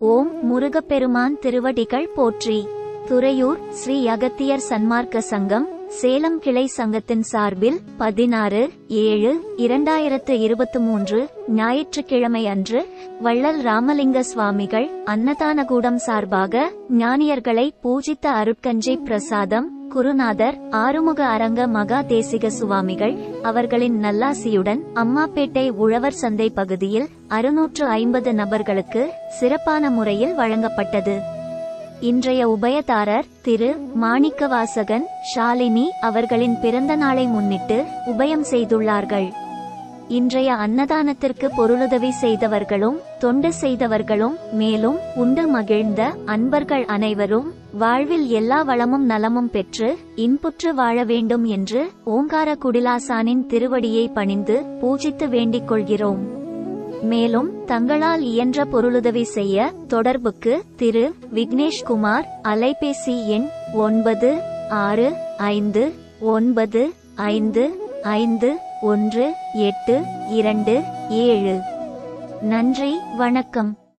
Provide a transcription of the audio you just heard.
ஓம் முருகப்பெருமான் திருவடிகள் போற்றி துறையூர் ஸ்ரீ அகத்தியர் சன்மார்க்க சங்கம் சேலம் கிளை சங்கத்தின் சார்பில் பதினாறு ஏழு இரண்டாயிரத்து இருபத்தி மூன்று ஞாயிற்றுக்கிழமை அன்று வள்ளல் ராமலிங்க சுவாமிகள் அன்னதானகூடம் சார்பாக ஞானியர்களை பூஜித்த அருட்கஞ்சி பிரசாதம் குருநாதர் ஆறுமுக அரங்க மகா தேசிக சுவாமிகள் அவர்களின் நல்லாசியுடன் அம்மாப்பேட்டை உழவர் சந்தை பகுதியில் அறுநூற்று ஐம்பது நபர்களுக்கு சிறப்பான முறையில் வழங்கப்பட்டது இன்றைய உபயதாரர் திரு மாணிக்கவாசகன் ஷாலினி அவர்களின் பிறந்த நாளை முன்னிட்டு உபயம் செய்துள்ளார்கள் இன்றைய அன்னதானத்திற்கு பொருளுதவி செய்தவர்களும் தொண்டு செய்தவர்களும் மேலும் உண்டு மகிழ்ந்த அன்பர்கள் அனைவரும் வாழ்வில் எல்லா வளமும் நலமும் பெற்று இன்புற்று வாழ வேண்டும் என்று ஓங்கார குடிலாசானின் திருவடியை பணிந்து பூஜித்து வேண்டிக் கொள்கிறோம் மேலும் தங்களால் இயன்ற பொருளுதவி செய்ய தொடர்புக்கு திரு விக்னேஷ்குமார் அலைபேசி எண் ஒன்பது ஆறு ஐந்து ஒன்பது ஐந்து ஐந்து ஒன்று எட்டு இரண்டு ஏழு நன்றி வணக்கம்